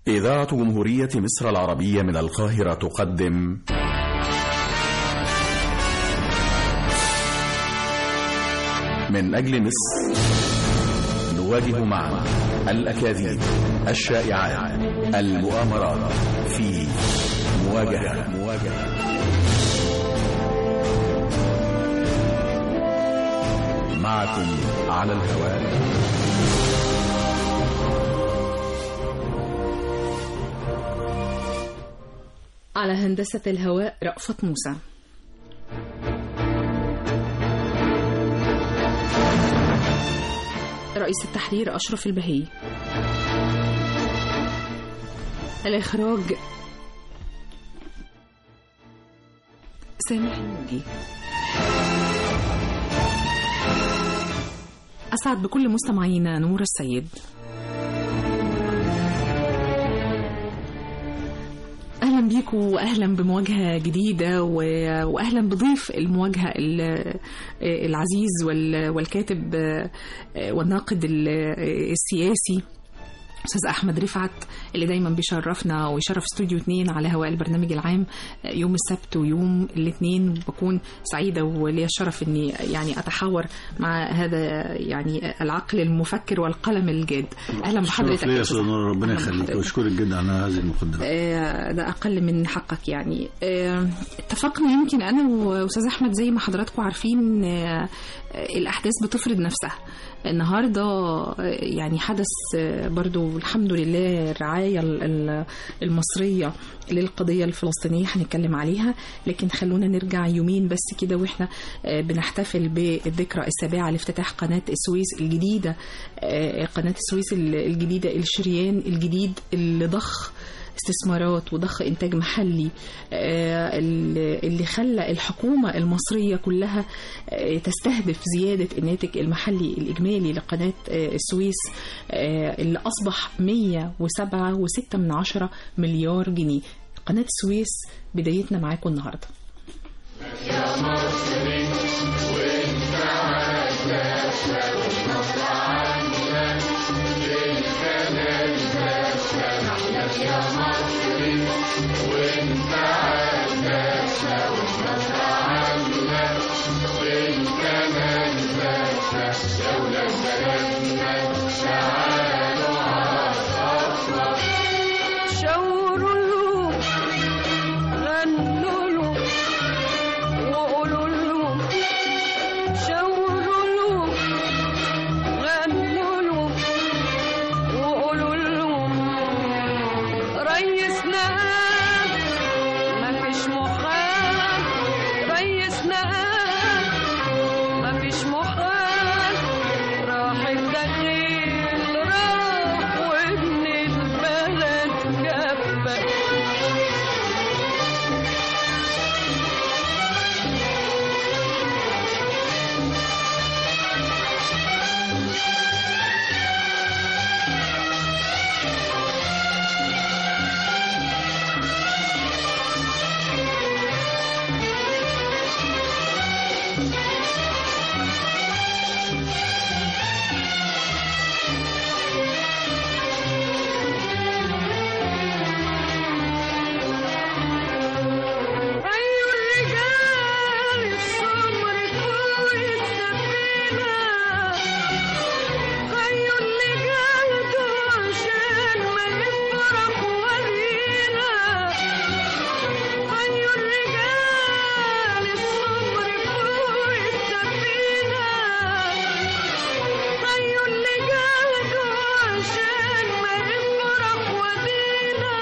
إذاعة جمهورية مصر العربية من القاهرة تقدم من أجل مصر نواجه معا الأكاذيب الشائعات المؤامرات في مواجهة مواجهة معكم على الهواء على هندسة الهواء رأفت موسى رئيس التحرير أشرف البهي الإخراج سامح الموجي أسعد بكل مستمعينا نور السيد اهلا بيكم واهلا بمواجهه جديده و- واهلا بضيف المواجهه ال- العزيز وال- والكاتب والناقد ال- السياسي استاذ احمد رفعت اللي دايما بيشرفنا ويشرف استوديو 2 على هواء البرنامج العام يوم السبت ويوم الاثنين بكون سعيده ولي الشرف اني يعني اتحاور مع هذا يعني العقل المفكر والقلم الجاد اهلا بحضرتك شرف ليا يا يا أستاذ استاذ نور ربنا أهلا يخليك بحضرتك. واشكرك جدا على هذه المقدمه آه، ده اقل من حقك يعني آه، اتفقنا يمكن انا واستاذ احمد زي ما حضراتكم عارفين آه، آه، الاحداث بتفرض نفسها النهارده آه، يعني حدث آه، برضو الحمد لله الرعايه ال- ال- المصريه للقضيه الفلسطينيه هنتكلم عليها لكن خلونا نرجع يومين بس كده واحنا آه، بنحتفل بالذكرى السابعه لافتتاح قناه السويس الجديده آه، قناه السويس الجديده الشريان الجديد اللي ضخ استثمارات وضخ انتاج محلي آه، اللي اللي خلى الحكومه المصريه كلها آه، تستهدف زياده الناتج المحلي الاجمالي لقناه آه، السويس آه، اللي اصبح 107.6 من عشرة مليار جنيه قناه السويس بدايتنا معاكم النهارده شاوروا له غنوا له وقولوا له شاوروا له غنوا له وقولوا له ريسنا مفيش محال ريسنا مفيش محال راح الدخيل راح وابن البلد جنبك أيها الرجال السمر فوق السفينة خيوا اللي جلدوا عشان ما يفرح ورينا خيوا الرجال السمر فوق السفينة خيوا اللي جلدوا عشان ما يفرح ورينا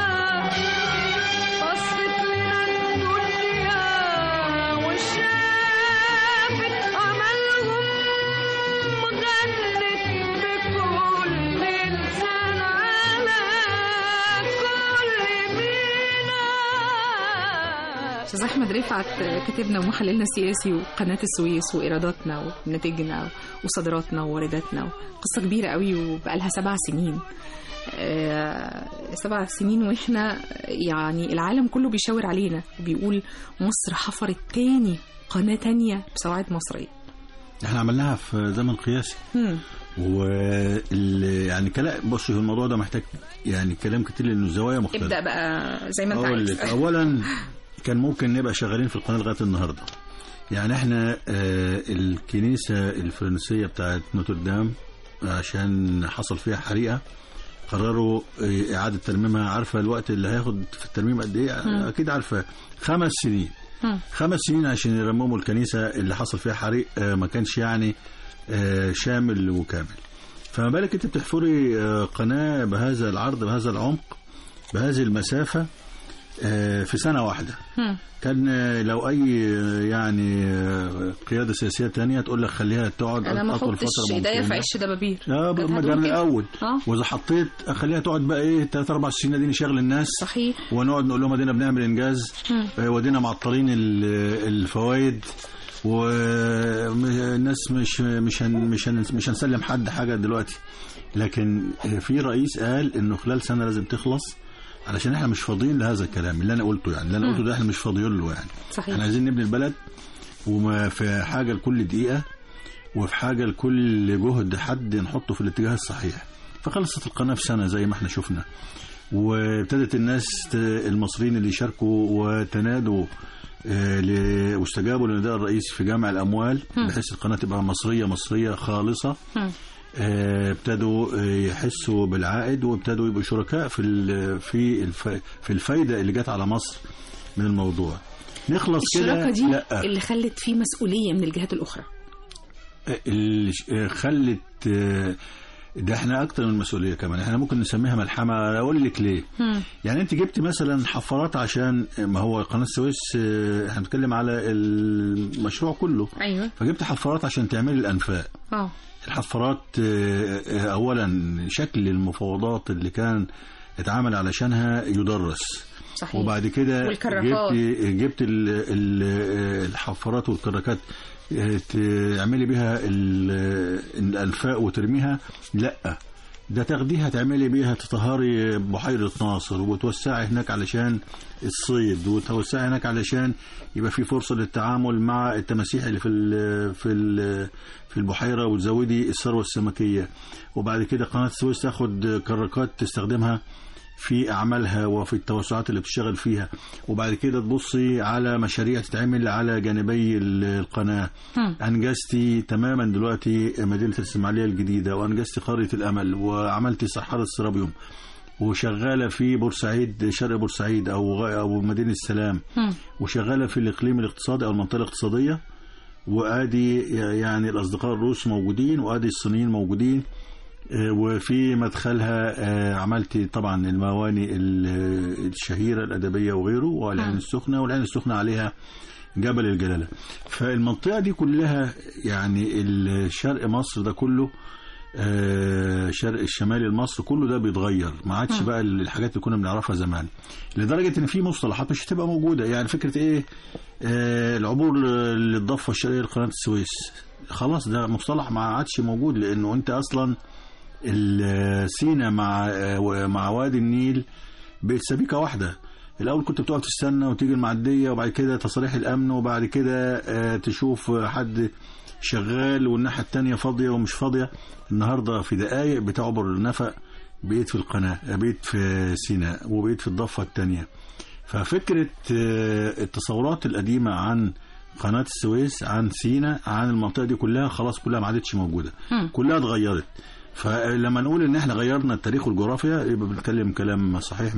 بصت لنا الدنيا وشافت عملهم غنت بكل لسان على كل مينا استاذ احمد رفعت كاتبنا ومحللنا السياسي وقناه السويس وايراداتنا ونتائجنا وصادراتنا ووارداتنا قصه كبيره قوي وبقالها سبع سنين آه، سبع سنين واحنا يعني العالم كله بيشاور علينا وبيقول مصر حفرت تاني قناه تانية بسواعد مصريه احنا عملناها في زمن قياسي مم. وال يعني كلام بص هو الموضوع ده محتاج يعني كلام كتير لانه الزوايا مختلفه ابدا بقى زي ما انت اقول عايز لك اولا كان ممكن نبقى شغالين في القناه لغايه النهارده يعني احنا آه، الكنيسه الفرنسيه بتاعت نوتردام عشان حصل فيها حريقه قرروا آه، اعاده ترميمها عارفه الوقت اللي هياخد في الترميم قد ايه اكيد عارفه خمس سنين مم. خمس سنين عشان يرمموا الكنيسه اللي حصل فيها حريق آه، ما كانش يعني آه، شامل وكامل فما بالك انت بتحفري آه، قناه بهذا العرض بهذا العمق بهذه المسافه آه، في سنه واحده مم. كان آه، لو اي آه، يعني آه، قياده سياسيه تانية تقول لك خليها تقعد انا ما اطول احطش فتره ايديا في ممكنة. عش دبابير اه كانت ما هتقول ده من كده. الاول اه واذا حطيت اخليها تقعد بقى ايه ثلاث اربع سنين اديني شغل الناس صحيح ونقعد نقول لهم ادينا بنعمل انجاز مم. آه، ودينا معطلين ال- الفوائد والناس مش مش هن مش هن مش هنسلم حد حاجه دلوقتي لكن آه، في رئيس قال انه خلال سنه لازم تخلص علشان احنا مش فاضيين لهذا الكلام اللي انا قلته يعني اللي انا قلته ده احنا مش فاضيين له يعني صحيح احنا عايزين نبني البلد وما في حاجه لكل دقيقه وفي حاجه لكل جهد حد نحطه في الاتجاه الصحيح فخلصت القناه في سنه زي ما احنا شفنا وابتدت الناس ت- المصريين اللي يشاركوا وتنادوا آه، ل- واستجابوا لنداء الرئيس في جمع الاموال بحيث القناه تبقى مصريه مصريه خالصه مم. آه، ابتدوا آه، يحسوا بالعائد وابتدوا يبقوا شركاء في ال- في الف- في الفايده اللي جت على مصر من الموضوع نخلص كده الشراكه دي لا اللي خلت فيه مسؤوليه من الجهات الاخرى اللي ش- آه، خلت آه، ده احنا اكتر من مسؤوليه كمان احنا ممكن نسميها ملحمه اقول لك ليه مم. يعني انت جبت مثلا حفارات عشان ما هو قناه السويس آه، احنا بنتكلم على المشروع كله ايوه فجبت حفارات عشان تعملي الانفاق اه الحفارات آه، آه، اولا شكل المفاوضات اللي كان اتعامل علشانها يدرس صحيح وبعد كده والكراكات. جبت جبت ال- ال- الحفارات والكراكات آه، تعملي بيها ال- الانفاق وترميها لا ده تاخديها تعملي بيها تطهري بحيرة ناصر وتوسعي هناك علشان الصيد وتوسعي هناك علشان يبقى في فرصة للتعامل مع التماسيح اللي في ال في ال في البحيرة وتزودي الثروة السمكية وبعد كده قناة السويس تاخد كراكات تستخدمها في أعمالها وفي التوسعات اللي بتشتغل فيها وبعد كده تبصي على مشاريع تتعمل على جانبي ال- القناة مم. أنجزتي تماما دلوقتي مدينة الإسماعيلية الجديدة وأنجزتي قرية الأمل وعملتي صحارى السرابيوم وشغالة في بورسعيد شرق بورسعيد أو غ- أو مدينة السلام مم. وشغالة في الإقليم الاقتصادي أو المنطقة الاقتصادية وادي يعني الاصدقاء الروس موجودين وادي الصينيين موجودين آه، وفي مدخلها آه، عملت طبعا المواني ال- الشهيره الادبيه وغيره والعين مم. السخنه والعين السخنه عليها جبل الجلاله فالمنطقه دي كلها يعني الشرق مصر ده كله آه، شرق الشمالي لمصر كله ده بيتغير ما عادش مم. بقى الحاجات اللي كنا بنعرفها زمان لدرجه ان في مصطلحات مش هتبقى موجوده يعني فكره ايه آه، العبور للضفه الشرقيه لقناه السويس خلاص ده مصطلح ما عادش موجود لانه انت اصلا ال- سينا مع آه، مع وادي النيل بقت سبيكه واحده الاول كنت بتقعد تستنى وتيجي المعديه وبعد كده تصاريح الامن وبعد كده آه، تشوف حد شغال والناحيه التانية فاضيه ومش فاضيه النهارده في دقائق بتعبر النفق بقيت في القناه بقيت في سيناء وبقيت في الضفه التانية ففكره آه، التصورات القديمه عن قناه السويس عن سيناء عن المنطقه دي كلها خلاص كلها ما عادتش موجوده مم. كلها اتغيرت فلما نقول ان احنا غيرنا التاريخ والجغرافيا يبقى بنتكلم كلام صحيح 100%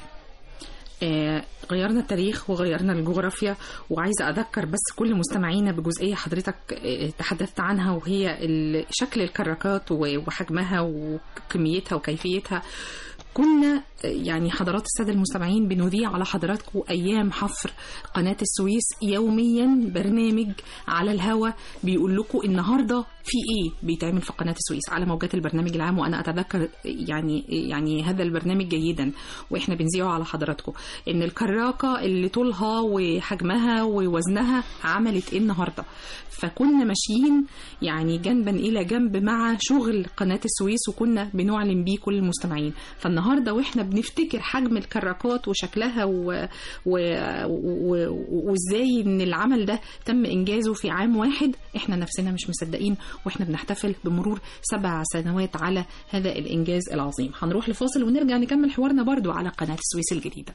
آه، غيرنا التاريخ وغيرنا الجغرافيا وعايزة أذكر بس كل مستمعينا بجزئية حضرتك آه، تحدثت عنها وهي ال- شكل الكراكات و- وحجمها وكميتها وكيفيتها كنا آه، يعني حضرات السادة المستمعين بنذيع على حضراتكم أيام حفر قناة السويس يوميا برنامج على الهوا بيقول لكم النهاردة في إيه بيتعمل في قناة السويس على موجات البرنامج العام وأنا أتذكر يعني يعني هذا البرنامج جيدا وإحنا بنذيعه على حضراتكم إن الكراكة اللي طولها وحجمها ووزنها عملت إيه النهاردة فكنا ماشيين يعني جنبا إلى جنب مع شغل قناة السويس وكنا بنعلن بيه كل المستمعين فالنهاردة وإحنا وبنفتكر حجم الكراكات وشكلها و... و... و... وازاي ان العمل ده تم انجازه في عام واحد احنا نفسنا مش مصدقين واحنا بنحتفل بمرور سبع سنوات على هذا الانجاز العظيم هنروح لفاصل ونرجع نكمل حوارنا برضو على قناه السويس الجديده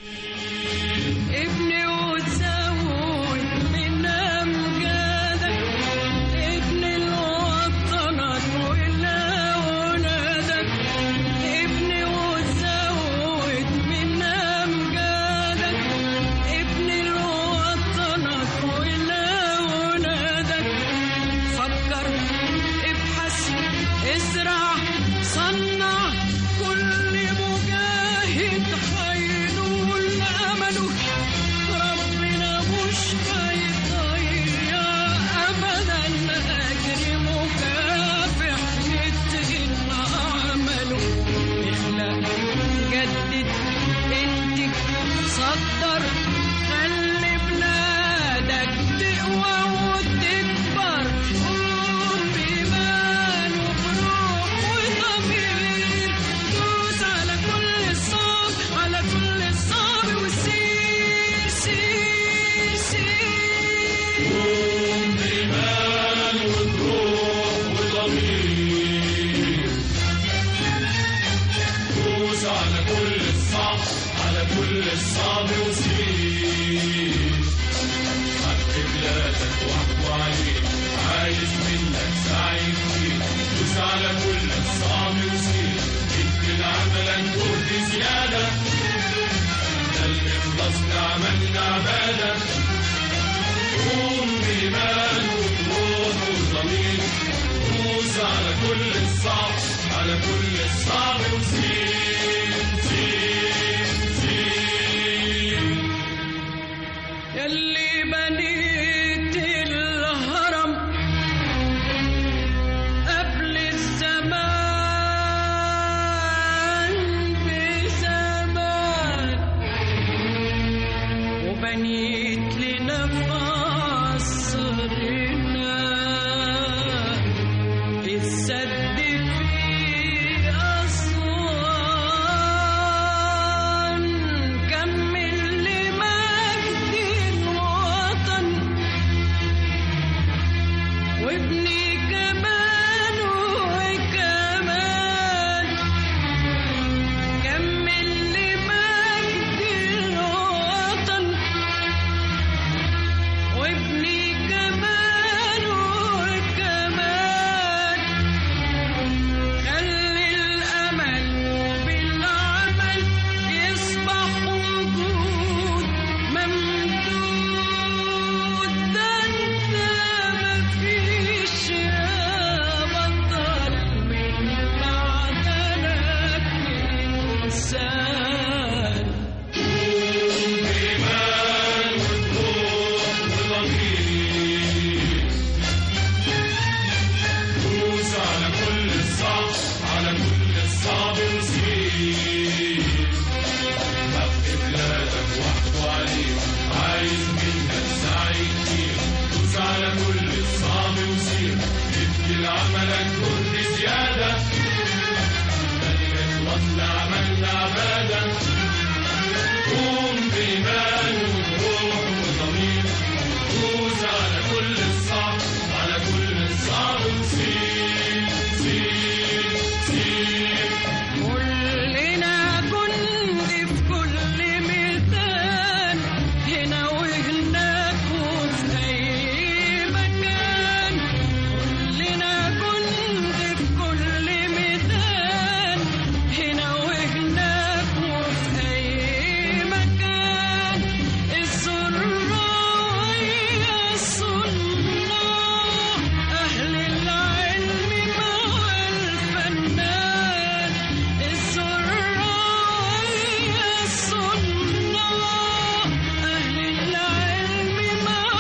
ابني وتزود من أمجادك ابني لوطنك ولأولادك ابني وتزود من أمجادك ابني لوطنك ولأولادك فكر ابحث ازرع صنع كل مجاهد هينول امله ربنا مش هيضيع ابدا اجر مكافح يتقن عمله اخلق جدد انتج صدر خلي بلادك تقوى وتكبر قوم بإيمان وبروح وضمير دوس على كل الصعب على كل الصعب وسير سير سير قوم بإيمان وبروح وضمير دوس على كل الصعب على كل الصعب وسير حق بلادك واحكوا عليك عايز منك سعي كتير دوس على كل الصعب وسير ادي عملك جهد زيادة ده الإخلاص عملنا عبادة قوم بإيمان وبروح وضمير دوس على كل الصعب على كل الصعب وسير سير سير يلي بنيت الهرم قبل الزمان بزمان وبنيت لنا في عصرنا السد في أسوان كمل لمجد الوطن وابني كمان وكمان كمل لمجد الوطن وابني كمان وكمان خلي الأمل بالعمل يصبح وجود ممدود ده انت مفيش يا بطل من معدنك إنسان بإيمان وبروح وضمير دوس على كل الصعب على كل الصعب وسير حق بلادك واحكوا عليك عايز منك سعي كتير دوس على كل الصعب وسير ادي لعملك جهد زيادة ده الإخلاص عملنا عبادة قوم بإيمان وبروح وضمير دوس على كل الصعب على كل الصعب وسير سير سير كلنا جند في كل ميدان هنا وهناك وفي أي مكان كلنا جند في كل ميدان هنا وهناك وفي أي مكان الزراعية الصناع أهل العلم مع الفنان الزراعية الصناع أهل العلم مع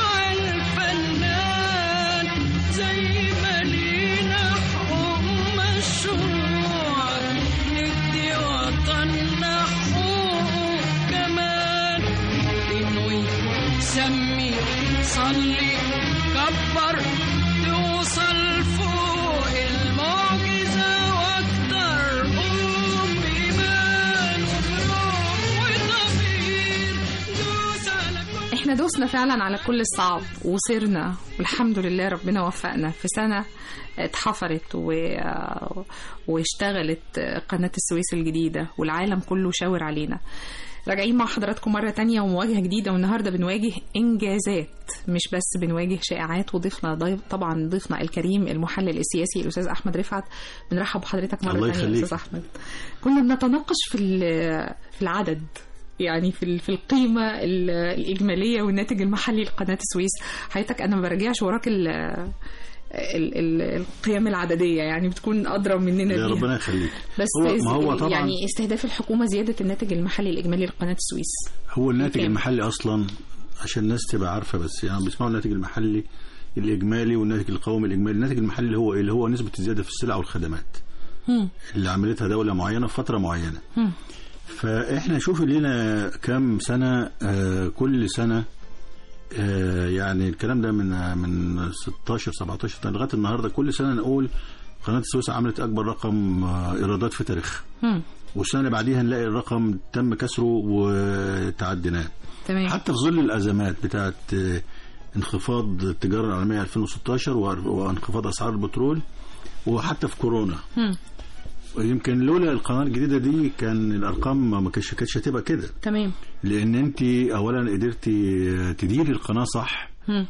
الفنان زي ما لينا حقوق مشروع ندي وطننا حقوق كمان انه سمي صلي كبر توصل فوق المعجزة واكتر قوم بإيمان احنا دوسنا فعلا على كل الصعب وصرنا والحمد لله ربنا وفقنا في سنة اتحفرت و... واشتغلت قناة السويس الجديدة والعالم كله شاور علينا راجعين مع حضراتكم مرة تانية ومواجهة جديدة والنهاردة بنواجه إنجازات مش بس بنواجه شائعات وضيفنا ضيف طبعا ضيفنا الكريم المحلل السياسي الأستاذ أحمد رفعت بنرحب بحضرتك مرة الله تانية يا يخليك. أستاذ أحمد كنا بنتناقش في ال- في العدد يعني في ال- في القيمة ال- الإجمالية والناتج المحلي لقناة السويس حضرتك أنا ما برجعش وراك ال ال- ال- القيم العددية يعني بتكون أدرى مننا يا بيها ربنا يخليك بس هو ما هو طبعا يعني استهداف الحكومة زيادة الناتج المحلي الإجمالي لقناة السويس هو الناتج كام؟ المحلي اصلا عشان الناس تبقى عارفه بس يعني بيسمعوا الناتج المحلي الاجمالي والناتج القومي الاجمالي الناتج المحلي اللي هو ايه اللي هو نسبه الزياده في السلع والخدمات هم. اللي عملتها دوله معينه في فتره معينه هم. فاحنا شوف لنا كام سنه آه كل سنه آه يعني الكلام ده من آه من 16 17 سنه لغايه النهارده كل سنه نقول قناه السويس عملت اكبر رقم آه ايرادات في تاريخها هم. والسنه اللي بعديها نلاقي الرقم تم كسره وتعديناه تمام حتى في ظل الازمات بتاعت آه، انخفاض التجاره العالميه 2016 وار- وانخفاض اسعار البترول وحتى في كورونا هم. يمكن لولا القناه الجديده دي كان الارقام ما كانتش كانتش هتبقى كده تمام لان انت اولا قدرتي آه، تديري القناه صح هم.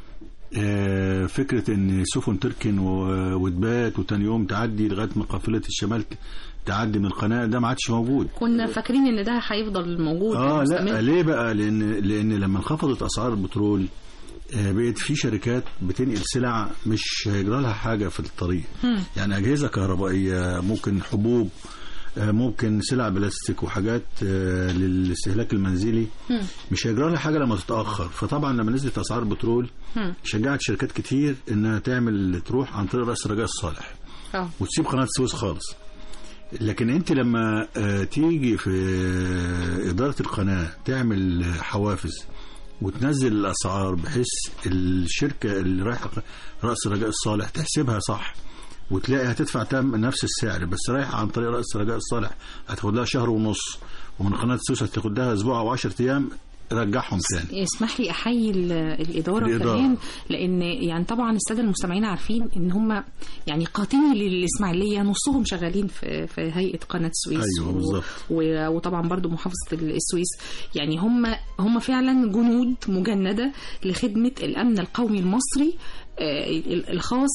آه، فكره ان سفن تركن و- وتبات وتاني يوم تعدي لغايه ما قافله الشمال ت- تعدي من القناه ده ما عادش موجود كنا فاكرين ان ده هيفضل موجود اه لا مستمر. ليه بقى لان لان لما انخفضت اسعار البترول آه، بقت في شركات بتنقل سلع مش هيجرى لها حاجه في الطريق هم. يعني اجهزه كهربائيه ممكن حبوب آه، ممكن سلع بلاستيك وحاجات آه، للاستهلاك المنزلي هم. مش هيجرى لها حاجه لما تتاخر فطبعا لما نزلت اسعار البترول هم. شجعت شركات كتير انها تعمل تروح عن طريق راس رجاء الصالح اه وتسيب قناه السويس خالص لكن انت لما آه، تيجي في آه، اداره القناه تعمل حوافز وتنزل الاسعار بحيث الشركه اللي رايحه راس رجاء الصالح تحسبها صح وتلاقي هتدفع تم نفس السعر بس رايحه عن طريق راس رجاء الصالح هتاخد لها شهر ونص ومن قناه السويس هتاخد لها اسبوع او 10 ايام رجعهم تاني اسمح لي احيي ال- الاداره, الإدارة. كمان لان يعني طبعا الساده المستمعين عارفين ان هم يعني قاطني للاسماعيليه نصهم شغالين في في هيئه قناه السويس أيوة و- بالظبط. و- وطبعا برضو محافظه السويس يعني هم هم فعلا جنود مجنده لخدمه الامن القومي المصري آه، الخاص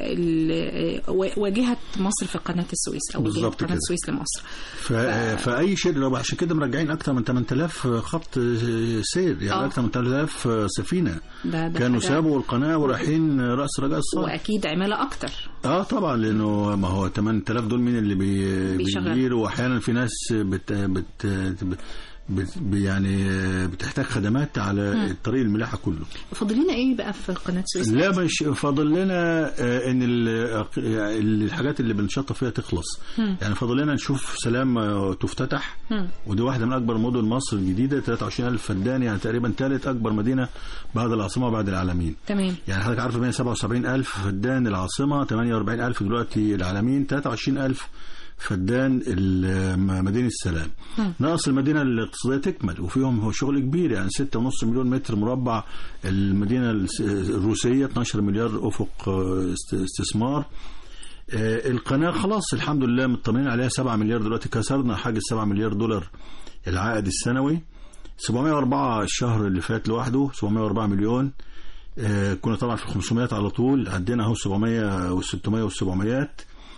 بواجهه مصر في قناه السويس او واجهة بالظبط قناه كده. السويس لمصر ف... فاي شيء لو عشان كده مرجعين اكتر من 8000 خط سير يعني آه. اكتر من 8000 سفينه ده ده كانوا حاجة- سابوا القناه ورايحين راس رجاء الصالح واكيد عماله اكتر اه طبعا لانه ما هو 8000 دول مين اللي بي... بيشغل. بيديروا واحيانا في ناس بت... بت... بت... بت... يعني بتحتاج خدمات على الطريق الملاحه كله فاضل لنا ايه بقى في قناه السويس لا مش فاضل لنا آه، ان ال- يعني الحاجات اللي بنشطف فيها تخلص مم. يعني فاضل لنا نشوف سلام آه، تفتتح مم. ودي واحده من اكبر مدن مصر الجديده 23000 فدان يعني تقريبا ثالث اكبر مدينه بعد العاصمه وبعد العالمين تمام يعني حضرتك عارف 177000 فدان العاصمه 48000 دلوقتي العالمين 23000 فدان ال- مدينه السلام مم. ناقص المدينه الاقتصاديه تكمل وفيهم هو شغل كبير يعني 6.5 مليون متر مربع المدينه الس- الروسيه 12 مليار افق آه، است- استثمار آه، القناه خلاص الحمد لله مطمئنين عليها 7 مليار دلوقتي كسرنا حاجز 7 مليار دولار العائد السنوي 704 الشهر اللي فات لوحده 704 مليون آه، كنا طبعا في 500 على طول عدينا اهو 700 وال600 وال700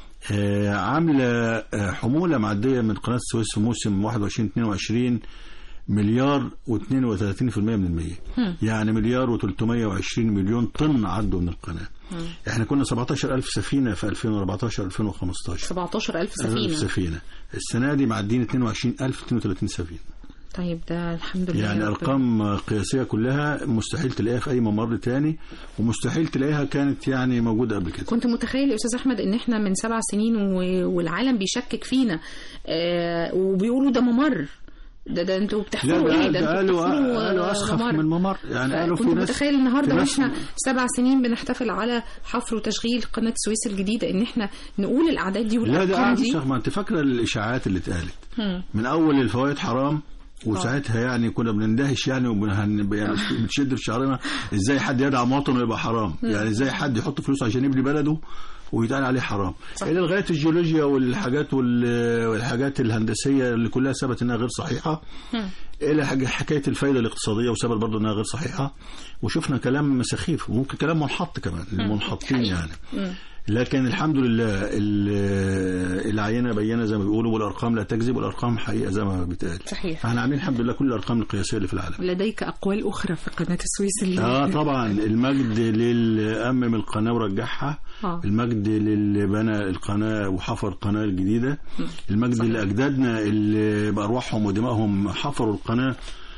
عامله آه، حموله معديه من قناه السويس في موسم 21 22 مليار و32% من المية هم. يعني مليار و320 مليون طن عدوا من القناه احنا كنا 17000 سفينه في 2014 2015 17000 ألف سفينه سفينه السنه دي معدين 22000 32 سفينه طيب ده الحمد لله يعني يا رب. ارقام قياسيه كلها مستحيل تلاقيها في اي ممر تاني ومستحيل تلاقيها كانت يعني موجوده قبل كده كنت متخيل يا استاذ احمد ان احنا من سبع سنين و... والعالم بيشكك فينا آه وبيقولوا ده ممر ده ده انتوا لا بتحفروا ايه ده ده انتوا قالوا بتحفروا قالوا آه، اسخف ممر. من ممر يعني قالوا في كنت ناس متخيل النهارده في ناس- واحنا سبع سنين بنحتفل على حفر وتشغيل قناه السويس الجديده ان احنا نقول الاعداد دي لا ده والارقام قاعد دي يشتغل. ما انت فاكره الاشاعات اللي اتقالت هم. من اول الفوائد حرام وساعتها يعني كنا بنندهش يعني وبنهن يعني بتشد في شعرنا ازاي حد يدعم وطنه يبقى حرام يعني ازاي حد يحط فلوس عشان يبني بلده ويتقال عليه حرام الى لغايه الجيولوجيا والحاجات وال- والحاجات الهندسيه اللي كلها ثبت انها غير صحيحه الى حاجة- حكايه الفائده الاقتصاديه وثبت برضه انها غير صحيحه وشفنا كلام سخيف وممكن كلام منحط كمان المنحطين يعني لكن الحمد لله ال- العينه بينه زي ما بيقولوا والارقام لا تكذب والارقام حقيقه زي ما بيتقال صحيح فاحنا عاملين الحمد لله كل الارقام القياسيه اللي في العالم لديك أقوال أخرى في قناة السويس اللي اه طبعا المجد للأمم القناة ورجعها آه. المجد للي بنى القناة وحفر القناة الجديدة المجد صحيح. لأجدادنا اللي بأرواحهم ودمائهم حفروا القناة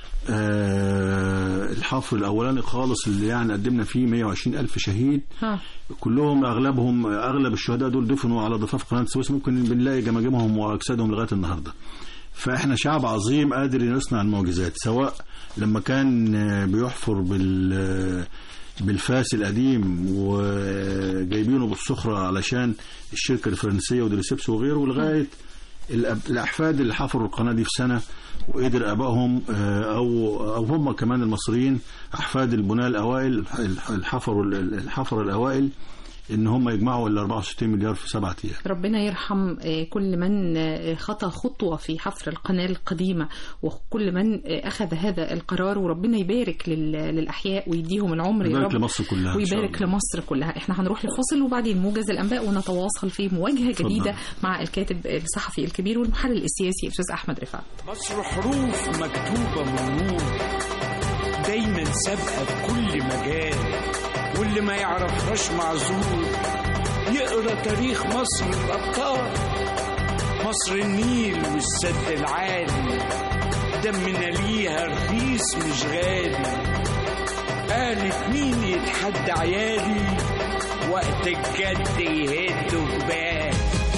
آه الحفر الأولاني خالص اللي يعني قدمنا فيه 120 ألف شهيد ها. كلهم أغلبهم أغلب الشهداء دول دفنوا على ضفاف قناة السويس ممكن بنلاقي جماجمهم وأجسادهم لغاية النهاردة فاحنا شعب عظيم قادر يصنع المعجزات سواء لما كان آه، بيحفر بال آه، بالفاس القديم وجايبينه بالصخرة علشان الشركة الفرنسية ودريسبس وغيره لغاية الأب- الأحفاد اللي حفروا القناة دي في سنة وقدر آبائهم آه، أو أو هم كمان المصريين أحفاد البناة الأوائل الحفر الحفر الأوائل إن هم يجمعوا ال 64 مليار في سبعة أيام ربنا يرحم آه، كل من آه، خطى خطوة في حفر القناة القديمة وكل من آه، أخذ هذا القرار وربنا يبارك لل- للأحياء ويديهم العمر يا يبارك رب لمصر كلها إن شاء ويبارك الله. لمصر كلها احنا هنروح لفاصل وبعدين موجز الأنباء ونتواصل في مواجهة اتفضل. جديدة مع الكاتب الصحفي الكبير والمحلل السياسي أستاذ أحمد رفعت مصر حروف مكتوبة من نور دايما سابقة في كل مجال واللي ما يعرفهاش معذور يقرا تاريخ مصر الأبطال مصر النيل والسد العالي دمنا ليها رخيص مش غالي قالت مين يتحدى عيالي وقت الجد يهدوا جبال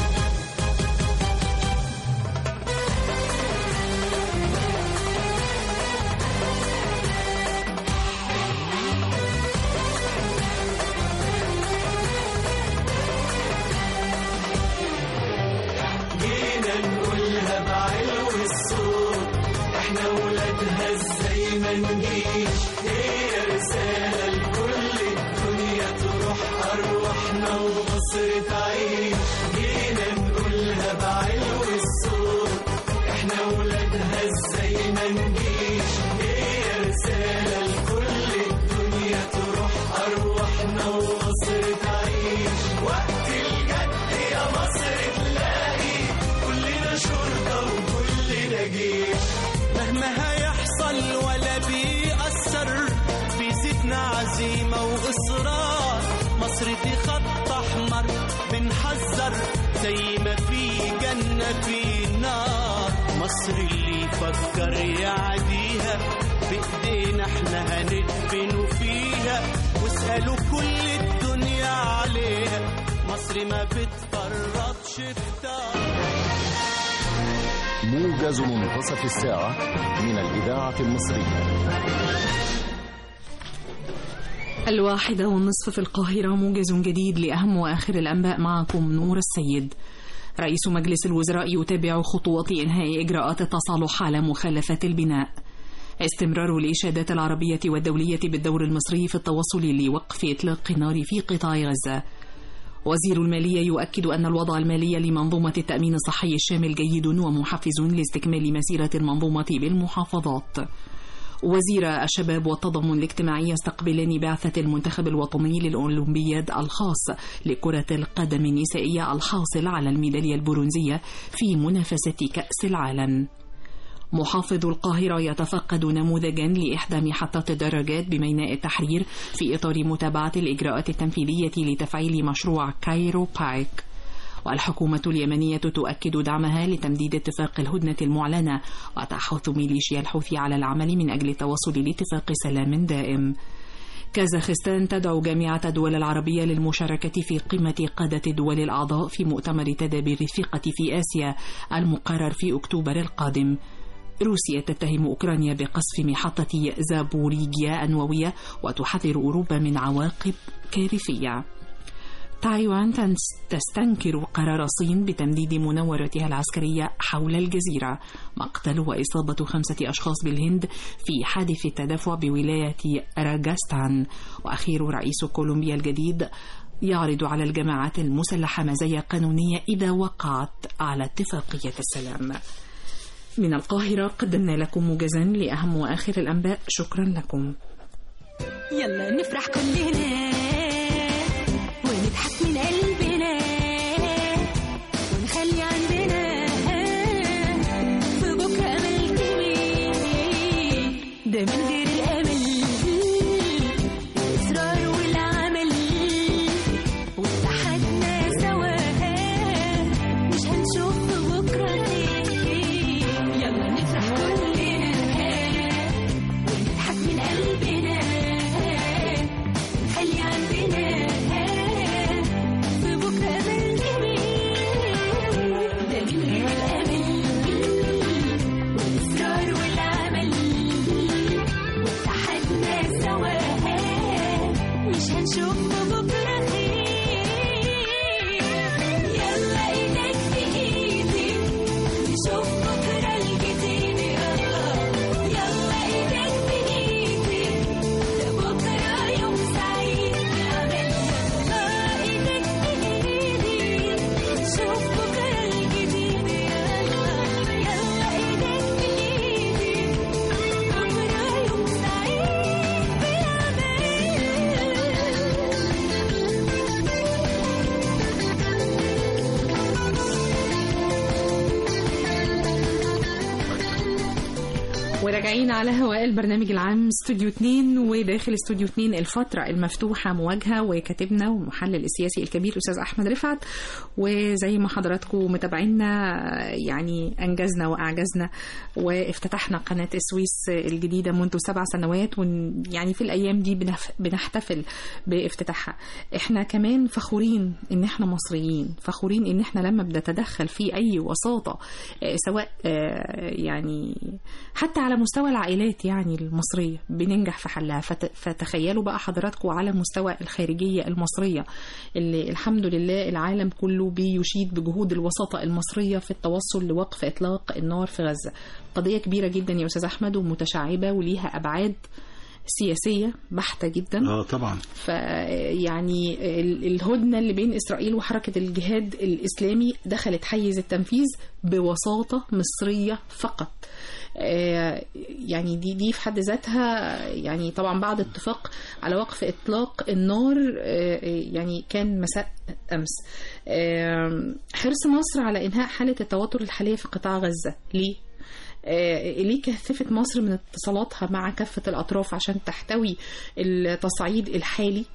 مهما هيحصل ولا بيأثر بيزيدنا عزيمة وإصرار مصر دي خط أحمر بنحذر زي ما في جنة في نار مصر اللي يفكر يعديها بإيدينا احنا هندفن فيها واسألوا كل الدنيا عليها مصر ما بتفرطش كتار موجز منتصف الساعة من الإذاعة المصرية الواحدة والنصف في القاهرة موجز جديد لأهم وآخر الأنباء معكم نور السيد رئيس مجلس الوزراء يتابع خطوات إنهاء إجراءات التصالح على مخالفات البناء استمرار الإشادات العربية والدولية بالدور المصري في التوصل لوقف إطلاق النار في قطاع غزة وزير المالية يؤكد أن الوضع المالي لمنظومة التأمين الصحي الشامل جيد ومحفز لاستكمال مسيرة المنظومة بالمحافظات وزير الشباب والتضامن الاجتماعي يستقبلان بعثة المنتخب الوطني للأولمبياد الخاص لكرة القدم النسائية الحاصل على الميدالية البرونزية في منافسة كأس العالم محافظ القاهرة يتفقد نموذجا لإحدى محطات الدراجات بميناء التحرير في إطار متابعة الإجراءات التنفيذية لتفعيل مشروع كايرو بايك والحكومة اليمنية تؤكد دعمها لتمديد اتفاق الهدنة المعلنة وتحث ميليشيا الحوثي على العمل من أجل التوصل لاتفاق سلام دائم كازاخستان تدعو جامعة الدول العربية للمشاركة في قمة قادة الدول الأعضاء في مؤتمر تدابير الثقة في آسيا المقرر في أكتوبر القادم روسيا تتهم أوكرانيا بقصف محطة زابوريجيا النووية وتحذر أوروبا من عواقب كارثية تايوان تنس- تستنكر قرار الصين بتمديد مناورتها العسكرية حول الجزيرة مقتل وإصابة خمسة أشخاص بالهند في حادث التدافع بولاية راجستان وأخير رئيس كولومبيا الجديد يعرض على الجماعات المسلحة مزايا قانونية إذا وقعت على اتفاقية السلام من القاهرة قدمنا لكم موجزا لأهم وآخر الأنباء شكرا لكم يلا نفرح كلنا ونضحك من قلبنا ونخلي عندنا في بكرة أمل كبير ده من غير الأمل والإصرار والعمل واتحدنا سوا مش هنشوف بكرة خير يلا نفرح كلنا ونضحك من قلبنا نخلي عندنا في بكرة أمل كبير ده من غير الأمل والإصرار والعمل واتحدنا سوا مش هنشوف بكرة خير يلا إيدك في إيدي نشوف بكرة الجديد يلا يلا إيدك في إيدي ده بكرة يوم سعيد نعمل يلا إيدك في إيدي نشوف بكرة الجديد يلا يلا إيدك في إيدي بكرة يوم سعيد وراجعين على هواء البرنامج العام استوديو 2 وداخل استوديو 2 الفترة المفتوحة مواجهة وكاتبنا والمحلل السياسي الكبير أستاذ أحمد رفعت وزي ما حضراتكم متابعينا يعني أنجزنا وأعجزنا وافتتحنا قناة السويس الجديدة منذ سبع سنوات ويعني في الأيام دي بنف- بنحتفل بافتتاحها احنا كمان فخورين ان احنا مصريين فخورين ان احنا لما بنتدخل في اي وساطة آه، سواء آه، يعني حتى على مستوى العائلات يعني المصرية بننجح في حلها فت- فتخيلوا بقى حضراتكم على مستوى الخارجية المصرية اللي الحمد لله العالم كله بيشيد بجهود الوساطة المصرية في التوصل لوقف إطلاق النار في غزة قضية كبيرة جدا يا أستاذ أحمد ومتشعبة وليها أبعاد سياسية بحتة جدا اه طبعا فيعني ال- الهدنة اللي بين إسرائيل وحركة الجهاد الإسلامي دخلت حيز التنفيذ بوساطة مصرية فقط آه، يعني دي دي في حد ذاتها يعني طبعا بعد اتفاق على وقف اطلاق النار آه، يعني كان مساء امس آه، حرص مصر على انهاء حاله التوتر الحاليه في قطاع غزه ليه آه، ليه كثفت مصر من اتصالاتها مع كافة الأطراف عشان تحتوي التصعيد الحالي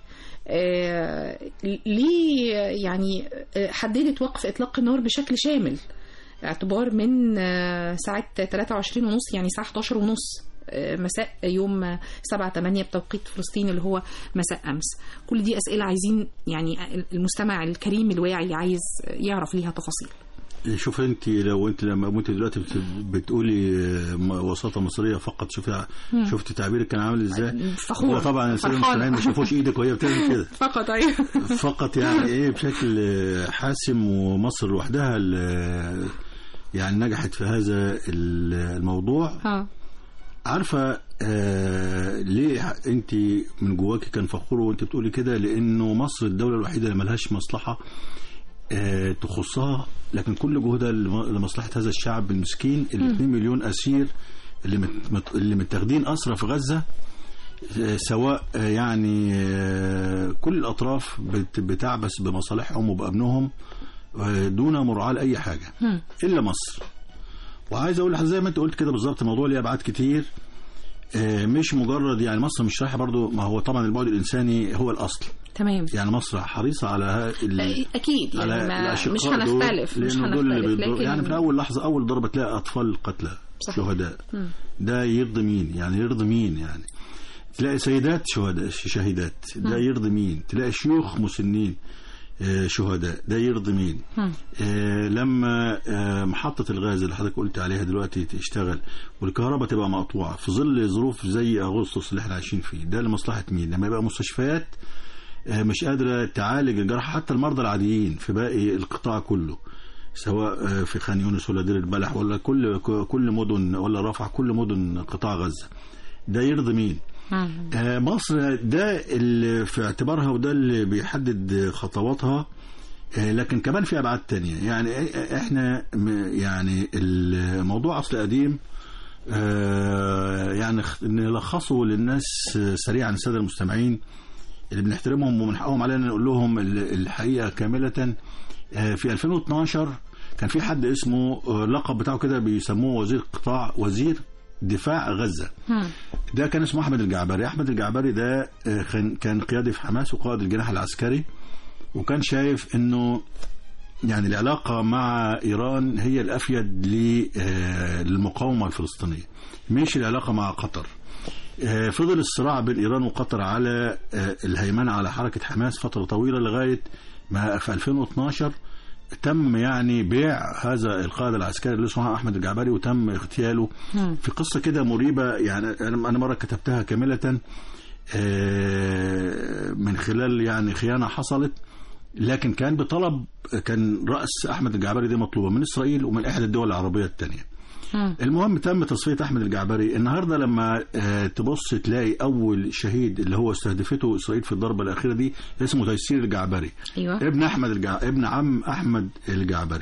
آه، ليه يعني آه، حددت وقف إطلاق النار بشكل شامل اعتبار من آه، ساعة 23 ونص يعني الساعة 11 ونص آه، مساء يوم 7 8 بتوقيت فلسطين اللي هو مساء امس كل دي اسئله عايزين يعني المستمع الكريم الواعي عايز يعرف ليها تفاصيل شوف انت لو انت لما انت دلوقتي بت- بتقولي آه، م- وساطه مصريه فقط شوفي شفت تعبيرك كان عامل ازاي فخورة. هو طبعا الساده فرحانة. المستمعين ما شافوش ايدك وهي بتعمل كده فقط ايوه فقط يعني ايه بشكل آه، حاسم ومصر لوحدها اللي يعني نجحت في هذا ال- الموضوع اه عارفه آه ليه انت من جواكي كان فخور وانت بتقولي كده لانه مصر الدوله الوحيده اللي ملهاش مصلحه آه تخصها لكن كل جهودها لم- لمصلحه هذا الشعب المسكين ال 2 مليون اسير اللي مت مت- اللي متاخدين اسرى في غزه آه، سواء آه، يعني آه، كل الاطراف بت- بتعبث بمصالحهم وبامنهم آه، دون مراعاه لاي حاجه مم. الا مصر وعايز اقول لحضرتك زي ما انت قلت كده بالظبط الموضوع ليه ابعاد كتير آه، مش مجرد يعني مصر مش رايحه برضو ما هو طبعا البعد الانساني هو الاصل تمام يعني مصر حريصه على ها- ال- اكيد على يعني ما الأشقاء مش دول، هنختلف مش لأنه دول اللي هنختلف بيضروا- لكن يعني في اول لحظه اول ضربه تلاقي اطفال قتلى صح. شهداء مم. ده يرضي مين يعني يرضي مين يعني تلاقي سيدات شهداء شهيدات ده يرضي مين تلاقي شيوخ مسنين آه، شهداء ده يرضي مين مم. آه، لما آه، محطة الغاز اللي حضرتك قلت عليها دلوقتي تشتغل والكهرباء تبقى مقطوعة في ظل ظروف زي أغسطس اللي احنا عايشين فيه ده لمصلحة مين لما يبقى مستشفيات آه، مش قادرة تعالج الجرحى حتى المرضى العاديين في باقي القطاع كله سواء آه، في خان يونس ولا دير البلح ولا كل كل مدن ولا رفح كل مدن قطاع غزة ده يرضي مين؟ آه، مصر ده اللي في اعتبارها وده اللي بيحدد خطواتها آه، لكن كمان في ابعاد تانية يعني إ- احنا م- يعني الموضوع اصل قديم آه، يعني خ- نلخصه للناس آه، سريعا الساده المستمعين اللي بنحترمهم ومن حقهم علينا نقول لهم ال- الحقيقه كامله آه، في 2012 كان في حد اسمه آه، لقب بتاعه كده بيسموه وزير قطاع وزير دفاع غزه ده كان اسمه احمد الجعبري احمد الجعبري ده آه، كان كان قيادي في حماس وقائد الجناح العسكري وكان شايف انه يعني العلاقة مع إيران هي الأفيد ل- آه، للمقاومة الفلسطينية مش العلاقة مع قطر آه، فضل الصراع بين إيران وقطر على آه، الهيمنة على حركة حماس فترة طويلة لغاية ما في 2012 تم يعني بيع هذا القائد العسكري اللي اسمه احمد الجعبري وتم اغتياله في قصه كده مريبه يعني انا أنا مره كتبتها كامله آه، من خلال يعني خيانه حصلت لكن كان بطلب كان راس احمد الجعبري دي مطلوبه من اسرائيل ومن احدى الدول العربيه الثانيه المهم تم تصفيه احمد الجعبري النهارده لما آه، تبص تلاقي اول شهيد اللي هو استهدفته اسرائيل في الضربه الاخيره دي اسمه تيسير الجعبري ايوه ابن احمد الجع... ابن عم احمد الجعبري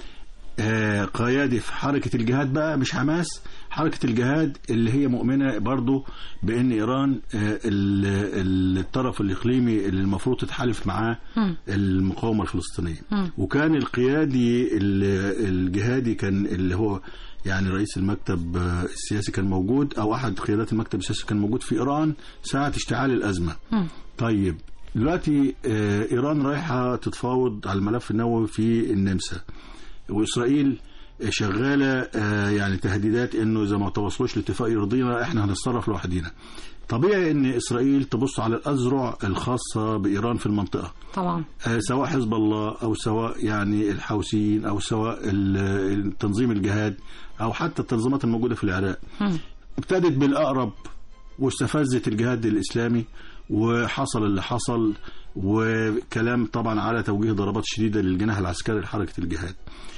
آه قيادي في حركة الجهاد بقى مش حماس حركة الجهاد اللي هي مؤمنة برضو بأن إيران آه ال- ال- الطرف الإقليمي اللي المفروض تتحالف معاه المقاومة الفلسطينية وكان القيادي ال- الجهادي كان اللي هو يعني رئيس المكتب آه، السياسي كان موجود أو أحد قيادات المكتب السياسي كان موجود في إيران ساعة اشتعال الأزمة طيب دلوقتي آه، ايران رايحه تتفاوض على الملف النووي في النمسا واسرائيل شغاله آه، يعني تهديدات انه اذا ما توصلوش لاتفاق يرضينا احنا هنتصرف لوحدينا طبيعي ان اسرائيل تبص على الاذرع الخاصه بايران في المنطقه طبعا آه، سواء حزب الله او سواء يعني الحوثيين او سواء ال- تنظيم الجهاد او حتى التنظيمات الموجوده في العراق ابتدت بالاقرب واستفزت الجهاد الاسلامي وحصل اللي حصل وكلام طبعا على توجيه ضربات شديده للجناح العسكري لحركه الجهاد.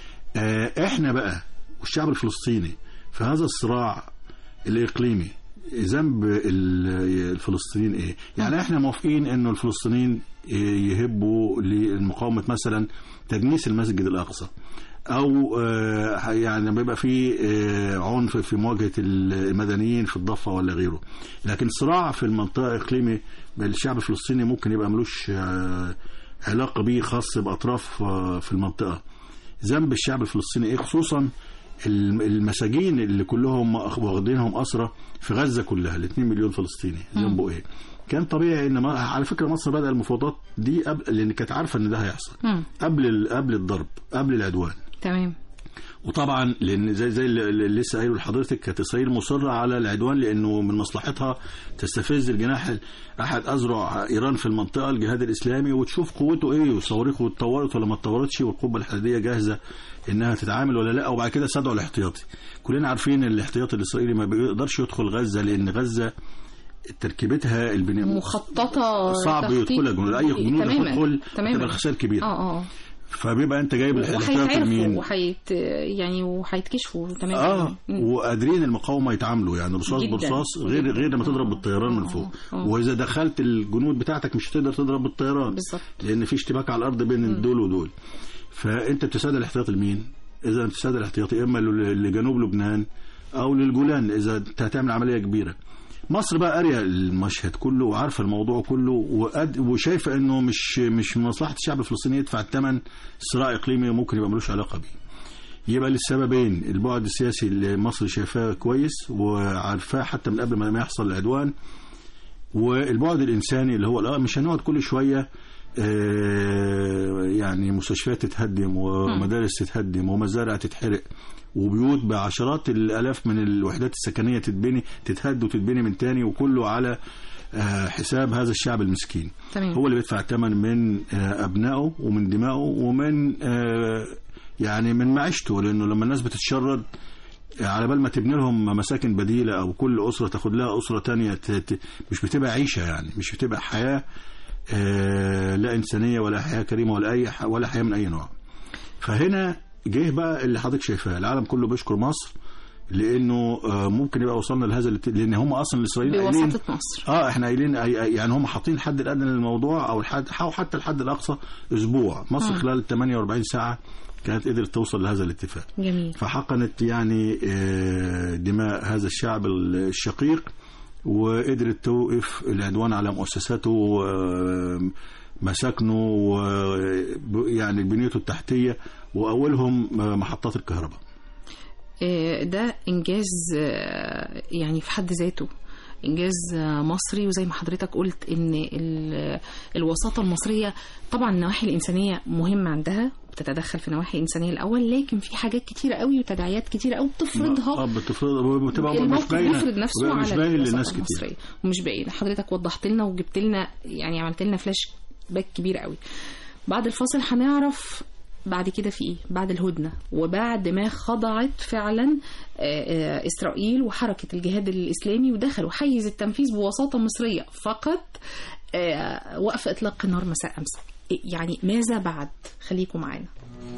آه، احنا بقى والشعب الفلسطيني في هذا الصراع الاقليمي ذنب ال- الفلسطينيين ايه؟ يعني احنا موافقين انه الفلسطينيين يهبوا لمقاومه مثلا تجنيس المسجد الاقصى. او آه، يعني بيبقى في آه، عنف في مواجهه المدنيين في الضفه ولا غيره لكن صراع في المنطقه اقليمي الشعب الفلسطيني ممكن يبقى ملوش آه، علاقه بيه خاص باطراف آه، في المنطقه ذنب الشعب الفلسطيني ايه خصوصا الم- المساجين اللي كلهم واخدينهم اسرى في غزه كلها ال 2 مليون فلسطيني ذنبه ايه كان طبيعي ان ما على فكره مصر بدأ المفاوضات دي قبل لان كانت عارفه ان ده هيحصل مم. قبل ال- قبل الضرب قبل العدوان تمام وطبعا لان زي زي اللي اللي لسه قايله لحضرتك كانت اسرائيل مصره على العدوان لانه من مصلحتها تستفز الجناح ال- احد اذرع ايران في المنطقه الجهاد الاسلامي وتشوف قوته ايه وصواريخه اتطورت ولا ما اتطورتش والقبه الحديديه جاهزه انها تتعامل ولا لا وبعد كده صدعوا الاحتياطي كلنا عارفين ان الاحتياطي الاسرائيلي ما بيقدرش يدخل غزه لان غزه تركيبتها البناء مخططه صعب تخطيط- يدخلها جنود اي جنود تماما تدخل تماما تبقى الخسائر كبيره اه اه فبيبقى انت جايب الاحتياطي وهيتعرفوا مين وهيت يعني وهيتكشفوا تمام اه وقادرين المقاومه يتعاملوا يعني رصاص جداً. برصاص غير غير لما تضرب بالطيران من فوق آه. واذا دخلت الجنود بتاعتك مش هتقدر تضرب بالطيران بالظبط. لان في اشتباك على الارض بين دول ودول فانت بتساعد الاحتياطي لمين؟ اذا بتساعد الاحتياطي اما لل- لجنوب لبنان او للجولان اذا انت هتعمل عمليه كبيره مصر بقى قاريه المشهد كله وعارفه الموضوع كله وقد وشايفه انه مش مش من مصلحه الشعب الفلسطيني يدفع الثمن صراع اقليمي ممكن يبقى ملوش علاقه بيه يبقى للسببين البعد السياسي اللي مصر شايفاه كويس وعارفاه حتى من قبل ما يحصل العدوان والبعد الانساني اللي هو لا مش هنقعد كل شويه آه، يعني مستشفيات تتهدم ومدارس تتهدم ومزارع تتحرق وبيوت بعشرات الالاف من الوحدات السكنيه تتبني تتهد وتتبني من تاني وكله على آه، حساب هذا الشعب المسكين تمام. هو اللي بيدفع الثمن من آه، ابنائه ومن دمائه ومن آه، يعني من معيشته لانه لما الناس بتتشرد على بال ما تبني لهم مساكن بديله او كل اسره تاخد لها اسره تانية ت- ت- مش بتبقى عيشه يعني مش بتبقى حياه آه، لا انسانيه ولا حياه كريمه ولا اي ح- ولا حياه من اي نوع فهنا جه بقى اللي حضرتك شايفاه العالم كله بيشكر مصر لانه آه، ممكن يبقى وصلنا لهذا الات- لان هم اصلا الاسرائيليين قايلين بوساطة مصر اه احنا قايلين أي- أي- يعني هم حاطين الحد الادنى للموضوع او الحد او حتى الحد الاقصى اسبوع مصر مم. خلال 48 ساعه كانت قدرت توصل لهذا الاتفاق جميل فحقنت يعني آه، دماء هذا الشعب الشقيق وقدرت توقف العدوان على مؤسساته ومساكنه ويعني بنيته التحتية وأولهم آه، محطات الكهرباء آه، ده انجاز آه، يعني في حد ذاته انجاز آه، مصري وزي ما حضرتك قلت ان ال- الوساطه المصريه طبعا النواحي الانسانيه مهمه عندها بتتدخل في النواحي الانسانيه الاول لكن في حاجات كتيره قوي وتداعيات كتيره قوي بتفرضها اه بتفرض بتبقى مش الموقف باينه بيفرض نفسه بتبقى مش على باين الوساطة للناس كتير المصرية ومش باين حضرتك وضحت لنا وجبت لنا يعني عملت لنا فلاش باك كبير قوي بعد الفاصل هنعرف بعد كده في ايه بعد الهدنه وبعد ما خضعت فعلا آه، آه، اسرائيل وحركه الجهاد الاسلامي ودخلوا حيز التنفيذ بوساطه مصريه فقط آه، وقف اطلاق النار مساء امس يعني ماذا بعد خليكم معانا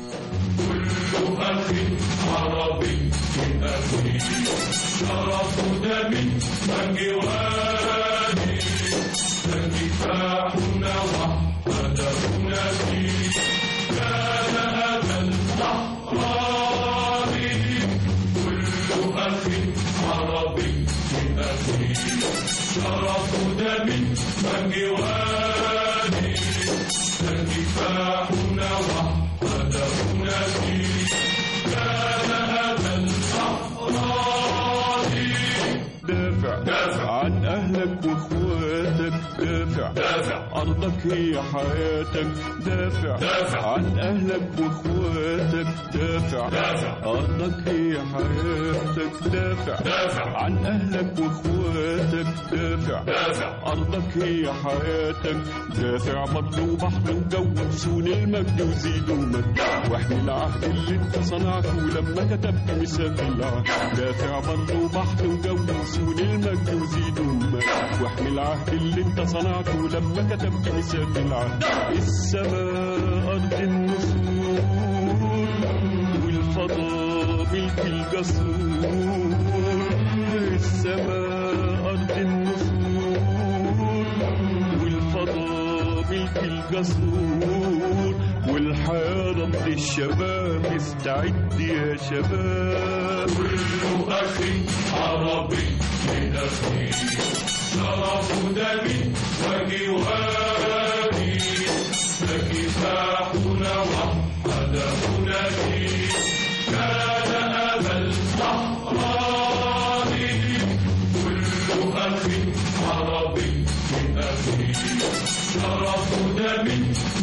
دافع دافع عن أهلك وإخواتك دافع دافع أرضك هي حياتك دافع دافع عن أهلك وإخواتك دافع دافع أرضك هي حياتك دافع دافع عن أهلك وإخواتك دافع دافع أرضك هي حياتك دافع بطن وبحر وجو سون المجد وزيد ومجد واحمي العهد اللي انت صنعته لما كتبت ميثاق العهد دافع برضه وبحر وجو سون المجد وزيد ومجد واحمي العهد اللي انت صنعته لما كتبت ميثاق العهد السماء أرض النسور والفضاء ملك الجسور السماء أرض النسور والفضاء ملك الجسور والحياة رب الشباب استعد يا شباب كل أخي عربي لنفسي شرف دمي وجواري فكفاحنا وحدهنا فيه كان أبا الصحراء كل أخ عربي من أخي شرف دمي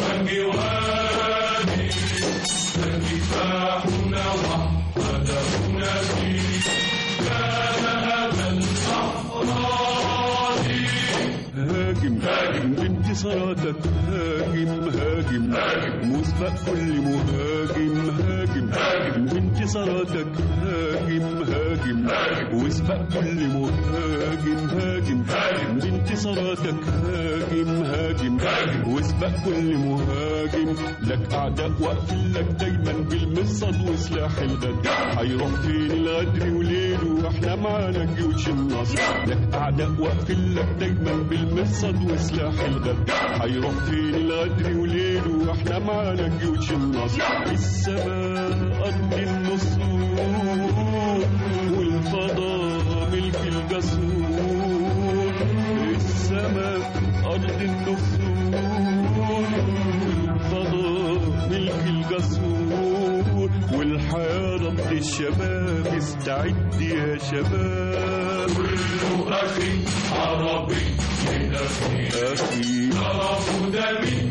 وجواري فكفاحنا وحدهنا فيه كان أبا الصحراء هاجم هاجم بانتصاراتك هاجم هاجم هاجم مسبق كل مهاجم هاجم هاجم بانتصاراتك هاجم هاجم هاجم واسبق كل مهاجم هاجم هاجم بانتصاراتك هاجم هاجم هاجم واسبق كل مهاجم لك اعداء واقفين لك دايما بالمرصد وسلاح الغد هيروح فين الغدر وليله واحنا معانا جيوش النصر لك اعداء واقفين لك دايما بالمرصد وسلاح الغد هيروح فين الغدر وليله واحنا معانا جيوش النصر السماء ارض النصور والفضاء ملك الجسور السماء ارض النصور والفضاء ملك الجسور والحياة رب الشباب استعد يا شباب كل أخي عربي من أخي أخي شرف دمي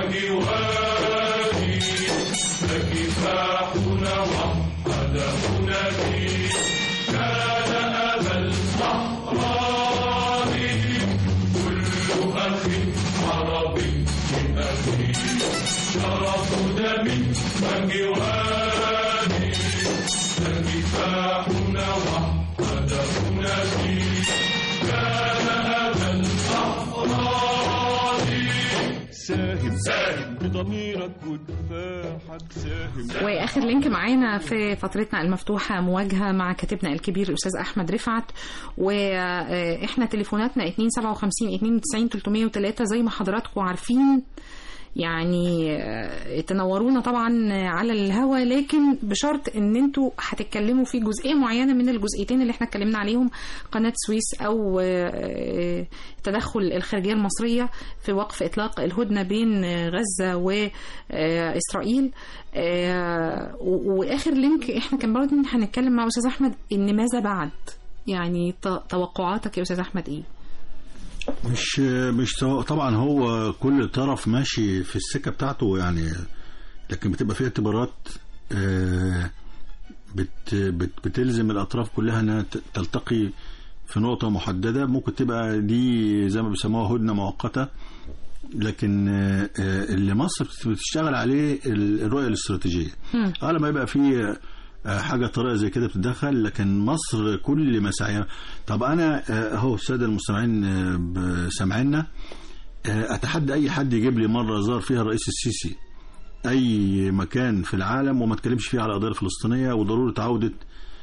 وجواري فكفاحنا وحدهنا فيه كان أبا الصحراء كل أخ عربي من أخي شرف دمي وجواري فكفاحنا وحدهنا فيه كان أبا الصحراء ضميرك ودفاعك ساهم واخر لينك معانا في فترتنا المفتوحه مواجهه مع كاتبنا الكبير الاستاذ احمد رفعت واحنا تليفوناتنا 257 92 303 زي ما حضراتكم عارفين يعني آه، تنورونا طبعا على الهوا لكن بشرط ان انتوا هتتكلموا في جزئيه معينه من الجزئيتين اللي احنا اتكلمنا عليهم قناه سويس او آه، آه، تدخل الخارجيه المصريه في وقف اطلاق الهدنه بين آه، غزه واسرائيل آه، و- واخر لينك احنا كان برضه هنتكلم مع استاذ احمد ان ماذا بعد يعني ت- توقعاتك يا استاذ احمد ايه مش مش سواء طبعا هو كل طرف ماشي في السكه بتاعته يعني لكن بتبقى فيه اعتبارات آه، بت بت بتلزم الاطراف كلها انها ت- تلتقي في نقطه محدده ممكن تبقى دي زي ما بيسموها هدنه مؤقته لكن آه، آه، اللي مصر بت- بتشتغل عليه ال- الرؤيه الاستراتيجيه مم. اه لما يبقى في آه، حاجه طريقه زي كده بتتدخل لكن مصر كل مساعيها طب انا آه، اهو الساده المستمعين آه، ب- سامعينا آه، اتحدى اي حد يجيب لي مره زار فيها الرئيس السيسي اي مكان في العالم وما اتكلمش فيه على القضيه الفلسطينيه وضروره عوده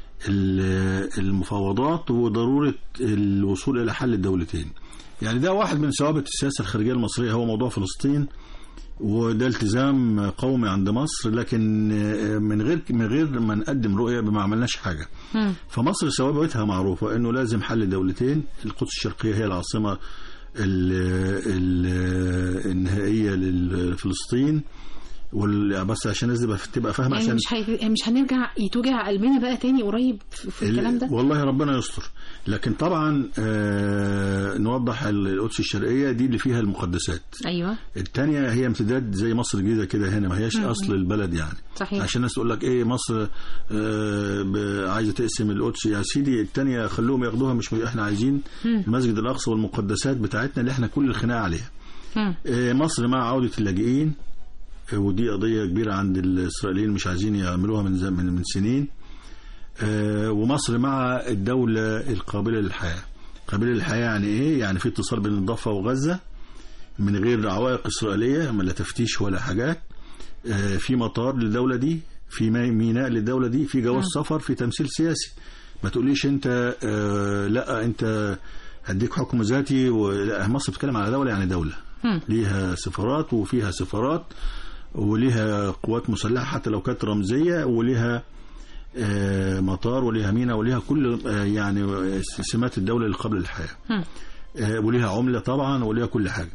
ال- المفاوضات وضروره الوصول الى حل الدولتين يعني ده واحد من ثوابت السياسه الخارجيه المصريه هو موضوع فلسطين وده التزام قومي عند مصر لكن آه، من غير من غير ما نقدم رؤيه ما عملناش حاجه مم. فمصر ثوابتها معروفه انه لازم حل دولتين القدس الشرقيه هي العاصمه ال ال النهائيه لفلسطين وال- بس عشان الناس تبقى- تبقى فاهمه يعني عشان مش هي... مش هنرجع يتوجع قلبنا بقى تاني قريب في في الكلام ده والله ربنا يستر لكن طبعا آه نوضح القدس الشرقيه دي اللي فيها المقدسات ايوه الثانيه هي امتداد زي مصر الجديده كده هنا ما هياش مم. اصل البلد يعني صحيح عشان الناس تقول لك ايه مصر آه ب- عايزه تقسم القدس يا سيدي الثانيه خلوهم ياخدوها مش احنا عايزين مم. المسجد الاقصى والمقدسات بتاعتنا اللي احنا كل الخناق عليها مم. آه مصر مع عوده اللاجئين آه، ودي قضيه كبيره عند الاسرائيليين مش عايزين يعملوها من زم- من من سنين آه، ومصر مع الدوله القابله للحياه قابله للحياه يعني ايه يعني في اتصال بين الضفه وغزه من غير عوائق اسرائيليه ما لا تفتيش ولا حاجات آه، في مطار للدوله دي في مي- ميناء للدوله دي في جواز سفر في تمثيل سياسي ما تقوليش انت آه، لا انت هديك حكم ذاتي ولا مصر بتتكلم على دوله يعني دوله مم. ليها سفارات وفيها سفارات وليها قوات مسلحه حتى لو كانت رمزيه وليها آه، مطار وليها ميناء وليها كل آه، يعني سمات الدوله اللي قبل الحياه مم. آه، وليها عمله طبعا وليها كل حاجه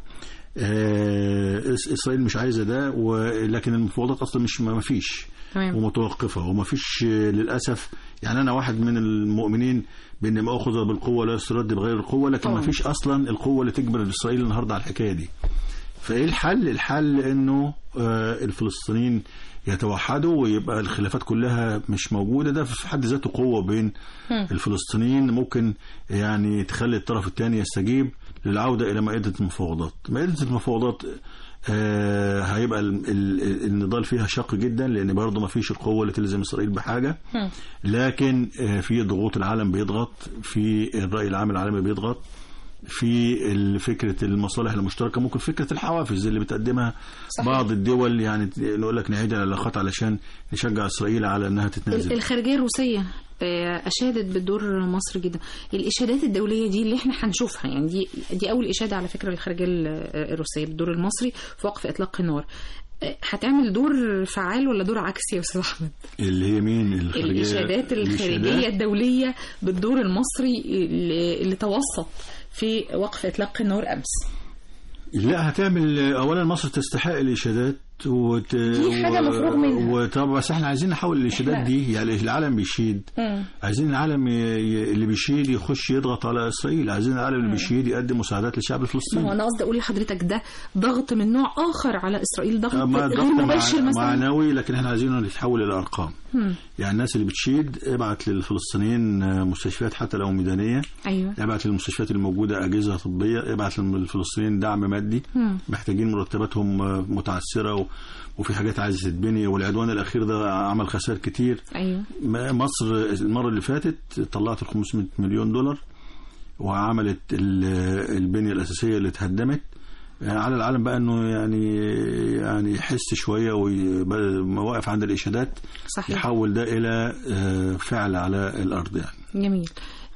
آه، إس- اسرائيل مش عايزه ده ولكن المفاوضات اصلا مش ما فيش تمام ومتوقفه وما فيش آه، للاسف يعني انا واحد من المؤمنين بان ما اخذ بالقوه لا يسترد بغير القوه لكن ما طبعا. فيش اصلا القوه اللي تجبر اسرائيل النهارده على الحكايه دي فايه الحل الحل انه آه، الفلسطينيين يتوحدوا ويبقى الخلافات كلها مش موجوده ده في حد ذاته قوه بين مم. الفلسطينيين ممكن يعني تخلي الطرف الثاني يستجيب للعوده الى مائده المفاوضات مائده المفاوضات آه هيبقى ال- ال- النضال فيها شق جدا لان برضه ما فيش القوه اللي تلزم اسرائيل بحاجه مم. لكن آه في ضغوط العالم بيضغط في الراي العام العالمي بيضغط في ال- فكره المصالح المشتركه ممكن فكره الحوافز اللي بتقدمها صحيح. بعض الدول يعني نقول لك نعيد العلاقات علشان نشجع اسرائيل على انها ال- تتنازل الخارجيه الروسيه آه، اشادت بدور مصر جدا الاشادات الدوليه دي اللي احنا هنشوفها يعني دي دي اول اشاده على فكره للخارجيه ال- الروسيه بالدور المصري في وقف اطلاق النار آه، هتعمل دور فعال ولا دور عكسي يا استاذ احمد اللي هي مين الخارجيه الاشادات الخارجيه الإشادات؟ الدوليه بالدور المصري اللي اللي توسط في وقف اطلاق النار امس لا هتعمل اولا مصر تستحق الاشادات وت... دي حاجة مفروغ منها. وطب بس احنا عايزين نحول الاشادات إحنا- دي يعني العالم بيشيد مم. عايزين العالم ي... ي- اللي بيشيد يخش يضغط على اسرائيل عايزين العالم اللي بيشيد يقدم مساعدات للشعب ما هو الفلسطيني انا قصدي اقول لحضرتك ده ضغط من نوع اخر على اسرائيل ضغط ما غير ضغط مباشر مع... مثلا معنوي لكن احنا عايزينه يتحول الى ارقام مم. يعني الناس اللي بتشيد ابعت للفلسطينيين مستشفيات حتى لو ميدانيه ايوه ابعت للمستشفيات الموجوده اجهزه طبيه ابعت للفلسطينيين دعم مادي مم. محتاجين مرتباتهم متعثره و... وفي حاجات عايزه تتبني والعدوان الاخير ده عمل خسائر كتير ايوه م- مصر المره اللي فاتت طلعت ال 500 مليون دولار وعملت ال- البنيه الاساسيه اللي اتهدمت يعني على العالم بقى انه يعني يعني يحس شويه وما واقف عند الاشادات صحيح يحول ده الى آه، فعل على الارض يعني جميل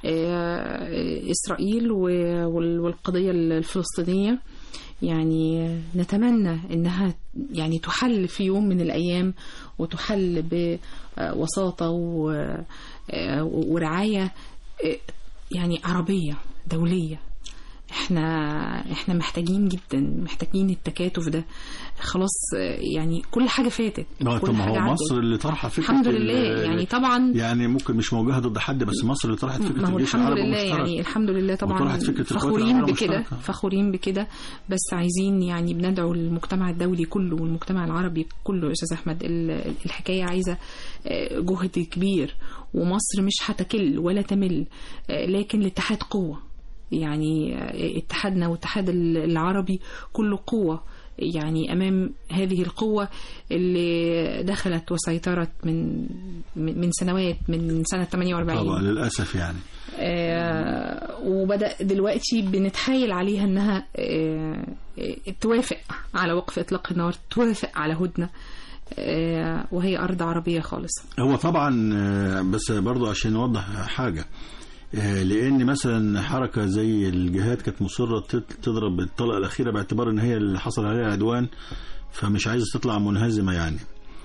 آه، إسرائيل و- وال- والقضية الفلسطينية يعني نتمنى إنها يعني تحل في يوم من الأيام وتحل بوساطة و- آه، ورعاية آه، يعني عربية دولية احنا احنا محتاجين جدا محتاجين التكاتف ده خلاص آه، يعني كل حاجة فاتت آه، كل طب ما حاجة هو عدت. مصر اللي طرحه فكره الحمد ال- لله يعني طبعا يعني ممكن مش موجهه ضد حد بس مصر اللي طرحت فكره ما هو الجيش الحمد العربي لله المشترك. يعني الحمد لله طبعا وطرحت فكرة القوات فخورين العربية بكده المشتركة. فخورين بكده بس عايزين يعني بندعو المجتمع الدولي كله والمجتمع العربي كله يا استاذ احمد ال- الحكايه عايزه آه، جهد كبير ومصر مش هتكل ولا تمل آه، لكن الاتحاد قوه يعني آه، اتحادنا والاتحاد العربي كله قوه يعني امام هذه القوه اللي دخلت وسيطرت من من من سنوات من سنه 48 طبعا للاسف يعني آه، وبدأ دلوقتي بنتحايل عليها انها آه، آه، توافق على وقف اطلاق النار توافق على هدنه آه، وهي ارض عربيه خالص هو طبعا آه، بس برضو عشان نوضح حاجة آه، لأن مثلا حركة زي الجهاد كانت مصرة تت- تضرب الطلقة الأخيرة باعتبار إن هي اللي حصل عليها عدوان فمش عايزة تطلع منهزمة يعني